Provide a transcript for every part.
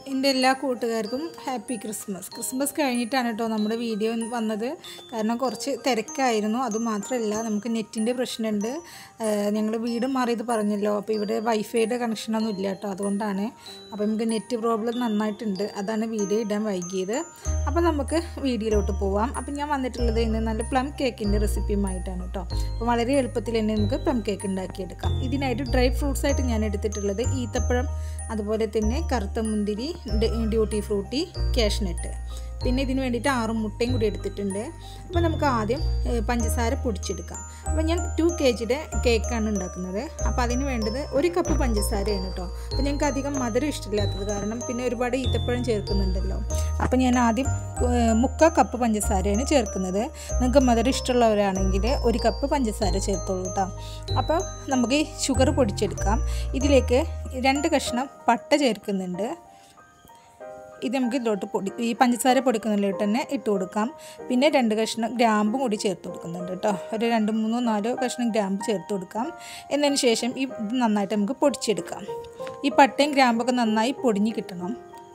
എൻ്റെ എല്ലാ കൂട്ടുകാർക്കും ഹാപ്പി ക്രിസ്മസ് ക്രിസ്മസ് കഴിഞ്ഞിട്ടാണ് കേട്ടോ നമ്മുടെ വീഡിയോ വന്നത് കാരണം കുറച്ച് തിരക്കായിരുന്നു അതുമാത്രമല്ല നമുക്ക് നെറ്റിൻ്റെ പ്രശ്നമുണ്ട് ഞങ്ങൾ വീട് മാറിയത് പറഞ്ഞല്ലോ അപ്പോൾ ഇവിടെ വൈഫൈയുടെ കണക്ഷനൊന്നും ഇല്ല കേട്ടോ അതുകൊണ്ടാണ് അപ്പോൾ നമുക്ക് നെറ്റ് പ്രോബ്ലം നന്നായിട്ടുണ്ട് അതാണ് വീഡിയോ ഇടാൻ വൈകിയത് അപ്പോൾ നമുക്ക് വീഡിയോയിലോട്ട് പോവാം അപ്പോൾ ഞാൻ വന്നിട്ടുള്ളത് ഇന്ന് നല്ല പ്ലം കേക്കിൻ്റെ റെസിപ്പിയുമായിട്ടാണ് കേട്ടോ അപ്പോൾ വളരെ എളുപ്പത്തിൽ തന്നെ നമുക്ക് പ്ലം കേക്ക് ഉണ്ടാക്കിയെടുക്കാം ഇതിനായിട്ട് ഡ്രൈ ഫ്രൂട്ട്സ് ആയിട്ട് ഞാൻ എടുത്തിട്ടുള്ളത് ഈത്തപ്പഴം അതുപോലെ തന്നെ കറുത്ത മുന്തിരി ഡ- ഡ്യൂട്ടി ഫ്രൂട്ടി കാഷ്നട്ട് പിന്നെ ഇതിന് വേണ്ടിയിട്ട് ആറ് മുട്ടയും കൂടി എടുത്തിട്ടുണ്ട് അപ്പോൾ നമുക്ക് ആദ്യം ഏഹ്, പഞ്ചസാര പൊടിച്ചെടുക്കാം അപ്പോൾ ഞാൻ ടു കെ ജിയുടെ കേക്കാണ് ഉണ്ടാക്കുന്നത് അപ്പോൾ അതിന് വേണ്ടത് ഒരു കപ്പ് പഞ്ചസാരയാണ് കേട്ടോ അപ്പോൾ ഞങ്ങൾക്ക് അധികം മധുരം ഇഷ്ടമില്ലാത്തത് കാരണം പിന്നെ ഒരുപാട് ഈത്തപ്പഴം ചേർക്കുന്നുണ്ടല്ലോ അപ്പോൾ ഞാൻ ആദ്യം ഏഹ്, മുക്കാൽ കപ്പ് പഞ്ചസാരയാണ് ചേർക്കുന്നത് നിങ്ങൾക്ക് മധുരം ഇഷ്ടമുള്ളവരാണെങ്കിൽ ഒരു കപ്പ് പഞ്ചസാര ചേർത്തോളൂ കേട്ടോ അപ്പോൾ നമുക്ക് ഈ ഷുഗർ പൊടിച്ചെടുക്കാം ഇതിലേക്ക് രണ്ട് കഷ്ണം പട്ട ചേർക്കുന്നുണ്ട് ഇത് നമുക്ക് ഇതിലോട്ട് പൊടി ഈ പഞ്ചസാര പൊടിക്കുന്നതിലോട്ട് തന്നെ ഇട്ട് കൊടുക്കാം പിന്നെ രണ്ട് കഷ്ണം ഗ്രാമ്പും കൂടി ചേർത്ത് കൊടുക്കുന്നുണ്ട് കേട്ടോ ഒരു രണ്ട് മൂന്നോ നാലോ കഷ്ണം ഗ്രാമ്പ് ചേർത്ത് കൊടുക്കാം എന്നതിന് ശേഷം ഈ ഇത് നന്നായിട്ട് നമുക്ക് പൊടിച്ചെടുക്കാം ഈ പട്ടയും ഗ്രാമ്പൊക്കെ നന്നായി പൊടിഞ്ഞ് കിട്ടണം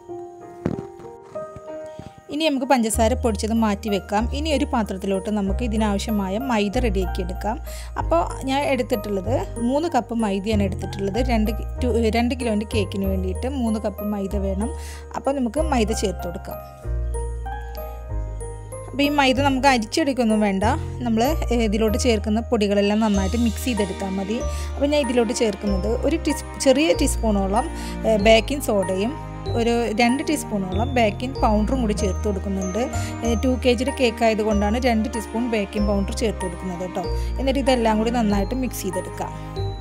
ഇനി നമുക്ക് പഞ്ചസാര പൊടിച്ചത് മാറ്റി വെക്കാം ഇനി ഒരു പാത്രത്തിലോട്ട് നമുക്ക് ഇതിനാവശ്യമായ മൈദ റെഡിയാക്കി എടുക്കാം അപ്പോൾ ഞാൻ എടുത്തിട്ടുള്ളത് മൂന്ന് കപ്പ് മൈദയാണ് എടുത്തിട്ടുള്ളത് രണ്ട് കി- ടു- രണ്ട് കിലോൻ്റെ കേക്കിന് വേണ്ടിയിട്ട് മൂന്ന് കപ്പ് മൈദ വേണം അപ്പോൾ നമുക്ക് മൈദ ചേർത്ത് കൊടുക്കാം അപ്പോൾ ഈ മൈദ നമുക്ക് അരിച്ചെടുക്കൊന്നും വേണ്ട നമ്മൾ ഇതിലോട്ട് ചേർക്കുന്ന പൊടികളെല്ലാം നന്നായിട്ട് മിക്സ് ചെയ്തെടുത്താൽ മതി അപ്പോൾ ഞാൻ ഇതിലോട്ട് ചേർക്കുന്നത് ഒരു ടീസ് ചെറിയ ടീസ്പൂണോളം ബേക്കിംഗ് സോഡയും ഒരു രണ്ട് ടീസ്പൂണോളം ബേക്കിംഗ് പൗഡറും കൂടി ചേർത്ത് കൊടുക്കുന്നുണ്ട് ടു കെ ജിയുടെ കേക്ക് ആയതുകൊണ്ടാണ് രണ്ട് ടീസ്പൂൺ ബേക്കിംഗ് പൗഡർ ചേർത്ത് കൊടുക്കുന്നത് കേട്ടോ എന്നിട്ട് ഇതെല്ലാം കൂടി നന്നായിട്ട് മിക്സ് ചെയ്തെടുക്കാം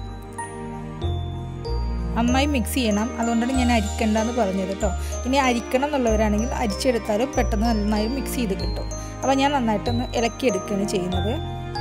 നന്നായി മിക്സ് ചെയ്യണം അതുകൊണ്ടാണ് ഞാൻ അരിക്കണ്ടെന്ന് പറഞ്ഞത് കേട്ടോ ഇനി അരിക്കണം എന്നുള്ളവരാണെങ്കിൽ അരിച്ചെടുത്താലും പെട്ടെന്ന് നന്നായി മിക്സ് ചെയ്ത് കിട്ടും അപ്പോൾ ഞാൻ നന്നായിട്ടൊന്ന് ഇളക്കിയെടുക്കുകയാണ് ചെയ്യുന്നത്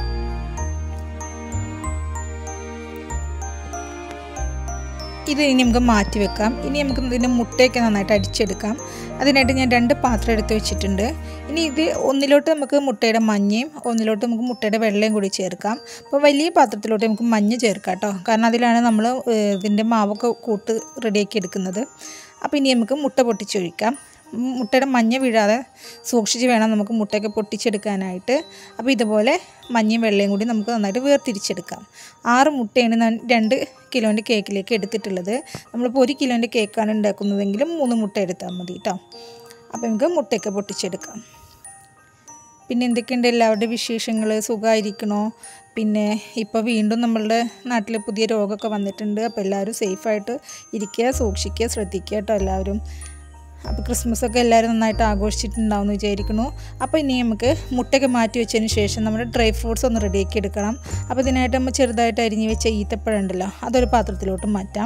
ഇത് ഇനി നമുക്ക് മാറ്റി വെക്കാം ഇനി നമുക്ക് ഇതിൻ്റെ മുട്ടയൊക്കെ നന്നായിട്ട് അടിച്ചെടുക്കാം അതിനായിട്ട് ഞാൻ രണ്ട് പാത്രം എടുത്ത് വെച്ചിട്ടുണ്ട് ഇനി ഇത് ഒന്നിലോട്ട് നമുക്ക് മുട്ടയുടെ മഞ്ഞയും ഒന്നിലോട്ട് നമുക്ക് മുട്ടയുടെ വെള്ളയും കൂടി ചേർക്കാം അപ്പോൾ വലിയ പാത്രത്തിലോട്ട് നമുക്ക് മഞ്ഞ ചേർക്കാം കേട്ടോ കാരണം അതിലാണ് നമ്മൾ ഇതിൻ്റെ മാവൊക്കെ കൂട്ട് റെഡിയാക്കി എടുക്കുന്നത് അപ്പോൾ ഇനി നമുക്ക് മുട്ട പൊട്ടിച്ചൊഴിക്കാം ഉം, മുട്ടയുടെ മഞ്ഞ വീഴാതെ സൂക്ഷിച്ച് വേണം നമുക്ക് മുട്ടയൊക്കെ പൊട്ടിച്ചെടുക്കാനായിട്ട് അപ്പോൾ ഇതുപോലെ മഞ്ഞയും വെള്ളയും കൂടി നമുക്ക് നന്നായിട്ട് വേർതിരിച്ചെടുക്കാം ആറ് മുട്ടയാണ് ഞാൻ രണ്ട് കിലോൻ്റെ കേക്കിലേക്ക് എടുത്തിട്ടുള്ളത് നമ്മളിപ്പോൾ ഒരു കിലോൻ്റെ കേക്കാണ് ഉണ്ടാക്കുന്നതെങ്കിലും മൂന്ന് മുട്ട എടുത്താൽ മതി കേട്ടോ അപ്പോൾ നമുക്ക് മുട്ടയൊക്കെ പൊട്ടിച്ചെടുക്കാം പിന്നെ എന്തൊക്കെയുണ്ട് എല്ലാവരുടെ വിശേഷങ്ങൾ സുഖമായിരിക്കണോ പിന്നെ ഇപ്പോൾ വീണ്ടും നമ്മളുടെ നാട്ടിൽ പുതിയ രോഗമൊക്കെ വന്നിട്ടുണ്ട് അപ്പോൾ എല്ലാവരും സേഫായിട്ട് ഇരിക്കുക സൂക്ഷിക്കുക ശ്രദ്ധിക്കുക കേട്ടോ എല്ലാവരും അപ്പോൾ ക്രിസ്മസ് ഒക്കെ എല്ലാവരും നന്നായിട്ട് ആഘോഷിച്ചിട്ടുണ്ടാവും എന്ന് വിചാരിക്കുന്നു അപ്പോൾ ഇനി നമുക്ക് മുട്ടയൊക്കെ മാറ്റി വെച്ചതിന് ശേഷം നമ്മുടെ ഡ്രൈ ഫ്രൂട്ട്സ് ഒന്ന് റെഡിയാക്കി എടുക്കണം അപ്പോൾ ഇതിനായിട്ട് നമ്മൾ ചെറുതായിട്ട് അരിഞ്ഞ് വെച്ച ഈത്തപ്പഴം ഉണ്ടല്ലോ അതൊരു പാത്രത്തിലോട്ട് മാറ്റാം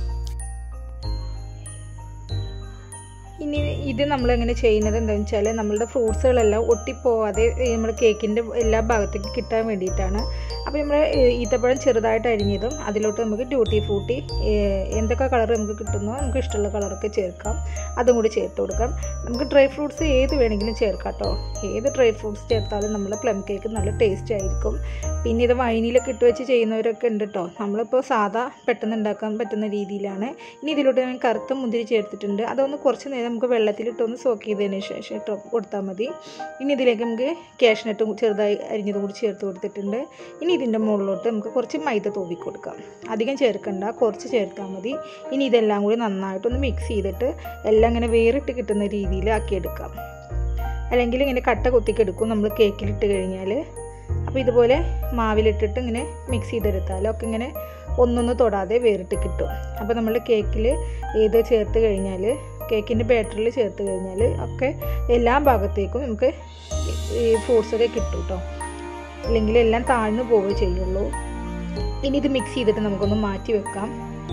ഇനി ഇത് നമ്മൾ എങ്ങനെ ചെയ്യുന്നത് എന്താണെന്ന് വെച്ചാൽ നമ്മളുടെ ഫ്രൂട്ട്സുകളെല്ലാം ഒട്ടിപ്പോവാതെ നമ്മൾ കേക്കിൻ്റെ എല്ലാ ഭാഗത്തേക്കും കിട്ടാൻ വേണ്ടിയിട്ടാണ് അപ്പോൾ നമ്മൾ ഈത്തപ്പഴം ചെറുതായിട്ട് അരിഞ്ഞതും അതിലോട്ട് നമുക്ക് ഡ്യൂട്ടി ഫ്രൂട്ടി എന്തൊക്കെ കളർ നമുക്ക് കിട്ടുന്നോ നമുക്ക് ഇഷ്ടമുള്ള കളറൊക്കെ ചേർക്കാം അതും കൂടി ചേർത്ത് കൊടുക്കാം നമുക്ക് ഡ്രൈ ഫ്രൂട്ട്സ് ഏത് വേണമെങ്കിലും ചേർക്കാം കേട്ടോ ഏത് ഡ്രൈ ഫ്രൂട്ട്സ് ചേർത്താലും നമ്മുടെ പ്ലം കേക്ക് നല്ല ടേസ്റ്റ് ആയിരിക്കും പിന്നെ ഇത് വൈനിലൊക്കെ ഇട്ട് വെച്ച് ചെയ്യുന്നവരൊക്കെ ഉണ്ട് കേട്ടോ നമ്മളിപ്പോൾ സാധാ പെട്ടെന്ന് ഉണ്ടാക്കാൻ പറ്റുന്ന രീതിയിലാണ് ഇനി ഇതിലോട്ട് ഞാൻ കറുത്ത മുന്തിരി ചേർത്തിട്ടുണ്ട് അതൊന്ന് കുറച്ച് നേരം നമുക്ക് വെള്ളത്തിലിട്ടൊന്ന് സോക്ക് ചെയ്തതിന് ശേഷം ഇട്ട് കൊടുത്താൽ മതി ഇനി ഇതിലേക്ക് നമുക്ക് കാഷ്നട്ടും ചെറുതായി അരിഞ്ഞതും കൂടി ചേർത്ത് കൊടുത്തിട്ടുണ്ട് ഇനി ഇതിൻ്റെ മുകളിലോട്ട് നമുക്ക് കുറച്ച് മൈദ തൂവി കൊടുക്കാം അധികം ചേർക്കണ്ട കുറച്ച് ചേർത്താൽ മതി ഇനി ഇതെല്ലാം കൂടി നന്നായിട്ടൊന്ന് മിക്സ് ചെയ്തിട്ട് എല്ലാം ഇങ്ങനെ വേറിട്ട് കിട്ടുന്ന രീതിയിൽ ആക്കിയെടുക്കാം അല്ലെങ്കിൽ ഇങ്ങനെ കട്ട കുത്തിക്കെടുക്കും നമ്മൾ കേക്കിലിട്ട് കഴിഞ്ഞാൽ അപ്പോൾ ഇതുപോലെ മാവിലിട്ടിട്ട് ഇങ്ങനെ മിക്സ് ചെയ്തെടുത്താലോ ഒക്കെ ഇങ്ങനെ ഒന്നൊന്ന് തൊടാതെ വേറിട്ട് കിട്ടും അപ്പോൾ നമ്മൾ കേക്കിൽ ഏത് ചേർത്ത് കഴിഞ്ഞാൽ കേക്കിൻ്റെ ബാറ്ററിൽ ചേർത്ത് കഴിഞ്ഞാൽ ഒക്കെ എല്ലാ ഭാഗത്തേക്കും നമുക്ക് ഈ ഫ്രൂട്ട്സൊക്കെ കിട്ടും കേട്ടോ അല്ലെങ്കിൽ എല്ലാം താഴ്ന്നു പോവുകയേ ചെയ്യുള്ളൂ ഇനി ഇത് മിക്സ് ചെയ്തിട്ട് നമുക്കൊന്ന് മാറ്റി വെക്കാം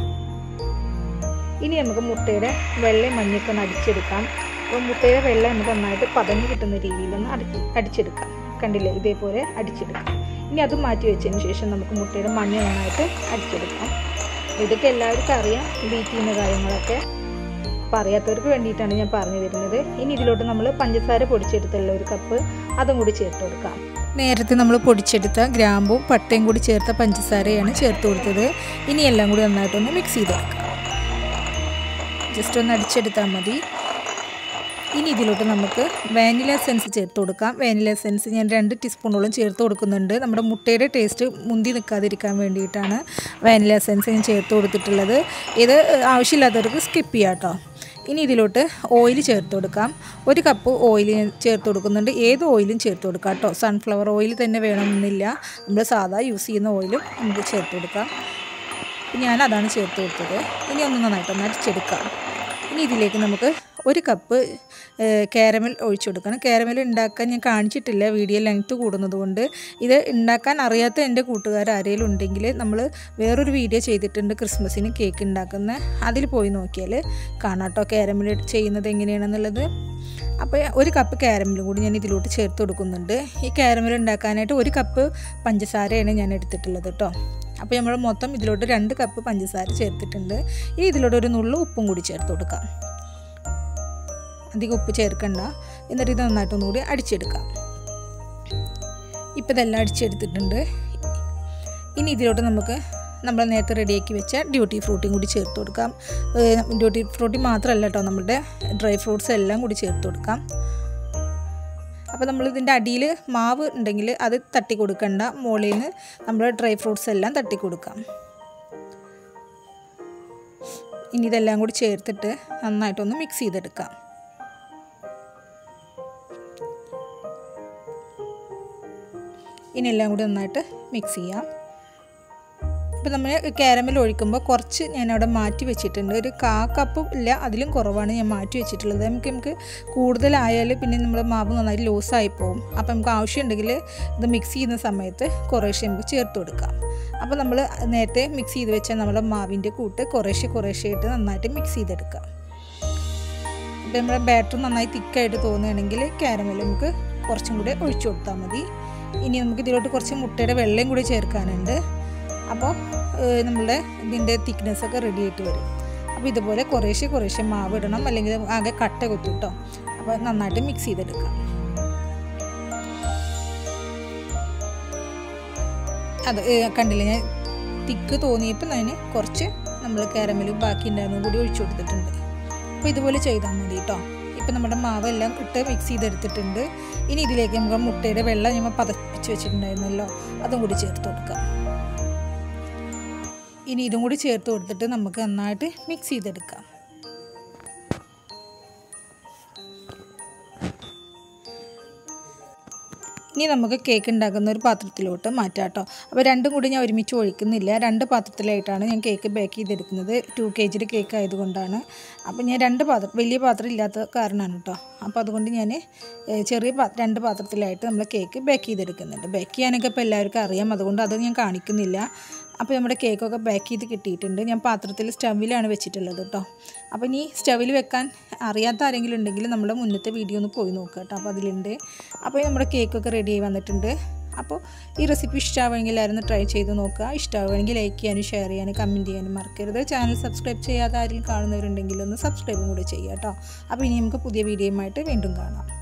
ഇനി നമുക്ക് മുട്ടയുടെ വെള്ളയും മഞ്ഞയൊക്കെ ഒന്ന് അടിച്ചെടുക്കാം അപ്പോൾ മുട്ടയുടെ വെള്ളം നമുക്ക് നന്നായിട്ട് പതഞ്ഞ് കിട്ടുന്ന രീതിയിലൊന്ന് അടി അടിച്ചെടുക്കാം കണ്ടില്ലേ ഇതേപോലെ അടിച്ചെടുക്കാം ഇനി അത് മാറ്റി വെച്ചതിന് ശേഷം നമുക്ക് മുട്ടയുടെ മഞ്ഞ നന്നായിട്ട് അടിച്ചെടുക്കാം ഇതൊക്കെ എല്ലാവർക്കും അറിയാം ബീറ്റ് ചെയ്യുന്ന കാര്യങ്ങളൊക്കെ അപ്പോൾ അറിയാത്തവർക്ക് വേണ്ടിയിട്ടാണ് ഞാൻ പറഞ്ഞു തരുന്നത് ഇനി ഇതിലോട്ട് നമ്മൾ പഞ്ചസാര പൊടിച്ചെടുത്തുള്ള ഒരു കപ്പ് അതും കൂടി ചേർത്ത് കൊടുക്കാം നേരത്തെ നമ്മൾ പൊടിച്ചെടുത്ത ഗ്രാമ്പും പട്ടയും കൂടി ചേർത്ത പഞ്ചസാരയാണ് ചേർത്ത് കൊടുത്തത് ഇനി എല്ലാം കൂടി നന്നായിട്ടൊന്ന് മിക്സ് ചെയ്തെടുക്കാം ജസ്റ്റ് ഒന്ന് അടിച്ചെടുത്താൽ മതി ഇനി ഇതിലോട്ട് നമുക്ക് വാനില എസെൻസ് ചേർത്ത് കൊടുക്കാം വാനില എസെൻസ് ഞാൻ രണ്ട് ടീസ്പൂണോളം ചേർത്ത് കൊടുക്കുന്നുണ്ട് നമ്മുടെ മുട്ടയുടെ ടേസ്റ്റ് മുന്തി നിൽക്കാതിരിക്കാൻ വേണ്ടിയിട്ടാണ് വാനില എസെൻസ് ഞാൻ ചേർത്ത് കൊടുത്തിട്ടുള്ളത് ഇത് ആവശ്യമില്ലാത്തവർക്ക് സ്കിപ്പ് ചെയ്യാം കേട്ടോ ഇനി ഇതിലോട്ട് ഓയിൽ ചേർത്ത് കൊടുക്കാം ഒരു കപ്പ് ഓയിൽ ഞാൻ ചേർത്ത് കൊടുക്കുന്നുണ്ട് ഏത് ഓയിലും ചേർത്ത് കൊടുക്കാം കേട്ടോ സൺഫ്ലവർ ഓയിൽ തന്നെ വേണമെന്നില്ല നമ്മൾ സാധാ യൂസ് ചെയ്യുന്ന ഓയിലും നമുക്ക് ചേർത്ത് കൊടുക്കാം ഞാൻ അതാണ് ചേർത്ത് കൊടുത്തത് ഇനി ഒന്ന് നന്നായിട്ടൊന്ന് അടിച്ചെടുക്കാം ഇനി ഇതിലേക്ക് നമുക്ക് ഒരു കപ്പ് കാരമൽ ഒഴിച്ചു കൊടുക്കണം കാരമൽ ഉണ്ടാക്കാൻ ഞാൻ കാണിച്ചിട്ടില്ല വീഡിയോ ലെങ്ത്ത് കൂടുന്നത് കൊണ്ട് ഇത് ഉണ്ടാക്കാൻ അറിയാത്ത എൻ്റെ കൂട്ടുകാർ ആരെങ്കിലും ഉണ്ടെങ്കിൽ നമ്മൾ വേറൊരു വീഡിയോ ചെയ്തിട്ടുണ്ട് ക്രിസ്മസിന് കേക്ക് ഉണ്ടാക്കുന്ന അതിൽ പോയി നോക്കിയാൽ കാണാം കേട്ടോ കാരമൽ ചെയ്യുന്നത് എങ്ങനെയാണെന്നുള്ളത് അപ്പോൾ ഒരു കപ്പ് കാരമലും കൂടി ഞാൻ ഇതിലോട്ട് ചേർത്ത് കൊടുക്കുന്നുണ്ട് ഈ കാരമൽ ഉണ്ടാക്കാനായിട്ട് ഒരു കപ്പ് പഞ്ചസാരയാണ് ഞാൻ എടുത്തിട്ടുള്ളത് കേട്ടോ അപ്പോൾ നമ്മൾ മൊത്തം ഇതിലോട്ട് രണ്ട് കപ്പ് പഞ്ചസാര ചേർത്തിട്ടുണ്ട് ഇനി ഇതിലോട്ട് ഒരു നുള്ളു ഉപ്പും കൂടി ചേർത്ത് കൊടുക്കാം അധികം ഉപ്പ് ചേർക്കണ്ട എന്നിട്ട് ഇത് നന്നായിട്ടൊന്നും കൂടി അടിച്ചെടുക്കാം ഇപ്പോൾ ഇതെല്ലാം അടിച്ചെടുത്തിട്ടുണ്ട് ഇനി ഇതിലോട്ട് നമുക്ക് നമ്മൾ നേരത്തെ റെഡിയാക്കി വെച്ച ഡ്യൂട്ടി ഫ്രൂട്ടിയും കൂടി ചേർത്ത് കൊടുക്കാം ഡ്യൂട്ടി ഫ്രൂട്ടി മാത്രമല്ല കേട്ടോ നമ്മുടെ ഡ്രൈ ഫ്രൂട്ട്സ് എല്ലാം കൂടി ചേർത്ത് കൊടുക്കാം അപ്പോൾ നമ്മൾ ഇതിൻ്റെ അടിയിൽ മാവ് ഉണ്ടെങ്കിൽ അത് തട്ടി കൊടുക്കണ്ട മുകളിൽ നിന്ന് നമ്മൾ ഡ്രൈ ഫ്രൂട്ട്സ് എല്ലാം തട്ടി കൊടുക്കാം ഇനി ഇതെല്ലാം കൂടി ചേർത്തിട്ട് നന്നായിട്ടൊന്ന് മിക്സ് ചെയ്തെടുക്കാം ഇനി എല്ലാം കൂടി നന്നായിട്ട് മിക്സ് ചെയ്യാം ഇപ്പോൾ നമ്മൾ കാരമൽ ഒഴിക്കുമ്പോൾ കുറച്ച് ഞാൻ അവിടെ മാറ്റി വെച്ചിട്ടുണ്ട് ഒരു കാ കപ്പും ഇല്ല അതിലും കുറവാണ് ഞാൻ മാറ്റി വെച്ചിട്ടുള്ളത് നമുക്ക് നമുക്ക് കൂടുതലായാൽ പിന്നെ നമ്മൾ മാവ് നന്നായി ലൂസായി പോകും അപ്പോൾ നമുക്ക് ആവശ്യമുണ്ടെങ്കിൽ ഇത് മിക്സ് ചെയ്യുന്ന സമയത്ത് കുറേശ്ശെ നമുക്ക് ചേർത്ത് കൊടുക്കാം അപ്പോൾ നമ്മൾ നേരത്തെ മിക്സ് ചെയ്ത് വെച്ച നമ്മുടെ മാവിൻ്റെ കൂട്ട് കുറേശ്ശെ കുറേശ്ശെ ആയിട്ട് നന്നായിട്ട് മിക്സ് ചെയ്തെടുക്കാം അപ്പോൾ നമ്മുടെ ബാറ്റർ നന്നായി തിക്കായിട്ട് തോന്നുകയാണെങ്കിൽ കാരമൽ നമുക്ക് കുറച്ചും കൂടി ഒഴിച്ചു കൊടുത്താൽ മതി ഇനി നമുക്ക് ഇതിലോട്ട് കുറച്ച് മുട്ടയുടെ വെള്ളയും കൂടി ചേർക്കാനുണ്ട് അപ്പോൾ നമ്മളുടെ ഇതിൻ്റെ തിക്നെസ്സൊക്കെ റെഡി ആയിട്ട് വരും അപ്പോൾ ഇതുപോലെ കുറേശ്ശെ കുറേശ്ശെ മാവ് ഇടണം അല്ലെങ്കിൽ ആകെ കട്ട കൊത്തും കേട്ടോ അപ്പോൾ നന്നായിട്ട് മിക്സ് ചെയ്തെടുക്കാം അത് കണ്ടില്ല ഞാൻ തിക്ക് തോന്നിയപ്പോൾ ഞാൻ കുറച്ച് നമ്മൾ കാരമലും ബാക്കി ഉണ്ടായിരുന്നതും കൂടി ഒഴിച്ചു കൊടുത്തിട്ടുണ്ട് അപ്പോൾ ഇതുപോലെ ചെയ്താൽ മതി കേട്ടോ ഇപ്പം നമ്മുടെ മാവെല്ലാം ഇട്ട് മിക്സ് ചെയ്തെടുത്തിട്ടുണ്ട് ഇനി ഇതിലേക്ക് നമുക്ക് മുട്ടയുടെ വെള്ളം നമ്മൾ പതപ്പിച്ച് വെച്ചിട്ടുണ്ടായിരുന്നല്ലോ അതും കൂടി ചേർത്ത് കൊടുക്കാം ഇനി ഇതും കൂടി ചേർത്ത് കൊടുത്തിട്ട് നമുക്ക് നന്നായിട്ട് മിക്സ് ചെയ്തെടുക്കാം ഇനി നമുക്ക് കേക്ക് ഉണ്ടാക്കുന്ന ഒരു പാത്രത്തിലോട്ട് മാറ്റാം കേട്ടോ അപ്പോൾ രണ്ടും കൂടി ഞാൻ ഒരുമിച്ച് ഒഴിക്കുന്നില്ല രണ്ട് പാത്രത്തിലായിട്ടാണ് ഞാൻ കേക്ക് ബേക്ക് ചെയ്തെടുക്കുന്നത് ടു കെ ജിയുടെ കേക്ക് ആയതുകൊണ്ടാണ് അപ്പോൾ ഞാൻ രണ്ട് പാത്രം വലിയ പാത്രം ഇല്ലാത്ത കാരണമാണ് കേട്ടോ അപ്പോൾ അതുകൊണ്ട് ഞാൻ ചെറിയ പാ രണ്ട് പാത്രത്തിലായിട്ട് നമ്മൾ കേക്ക് ബേക്ക് ചെയ്തെടുക്കുന്നുണ്ട് ബേക്ക് ചെയ്യാനൊക്കെ ഇപ്പോൾ എല്ലാവർക്കും അറിയാം അതുകൊണ്ട് അത് ഞാൻ കാണിക്കുന്നില്ല അപ്പോൾ നമ്മുടെ കേക്കൊക്കെ ബേക്ക് ചെയ്ത് കിട്ടിയിട്ടുണ്ട് ഞാൻ പാത്രത്തിൽ സ്റ്റവിലാണ് വെച്ചിട്ടുള്ളത് കേട്ടോ അപ്പോൾ ഇനി സ്റ്റവിൽ വെക്കാൻ അറിയാത്ത ആരെങ്കിലും ഉണ്ടെങ്കിൽ നമ്മുടെ മുന്നത്തെ വീഡിയോ ഒന്ന് പോയി നോക്കുക കേട്ടോ അപ്പോൾ അതിലുണ്ട് അപ്പോൾ നമ്മുടെ കേക്കൊക്കെ റെഡി ആയി വന്നിട്ടുണ്ട് അപ്പോൾ ഈ റെസിപ്പി ഇഷ്ടമാവുമെങ്കിൽ എല്ലാവരും ട്രൈ ചെയ്ത് നോക്കുക ഇഷ്ടമാവുകയാണെങ്കിൽ ലൈക്ക് ചെയ്യാനും ഷെയർ ചെയ്യാനും കമൻറ്റ് ചെയ്യാനും മറക്കരുത് ചാനൽ സബ്സ്ക്രൈബ് ചെയ്യാത്ത ആരെങ്കിലും കാണുന്നവരുണ്ടെങ്കിൽ ഒന്ന് സബ്സ്ക്രൈബും കൂടി ചെയ്യുക കേട്ടോ അപ്പോൾ ഇനി നമുക്ക് പുതിയ വീഡിയോയുമായിട്ട് വീണ്ടും കാണാം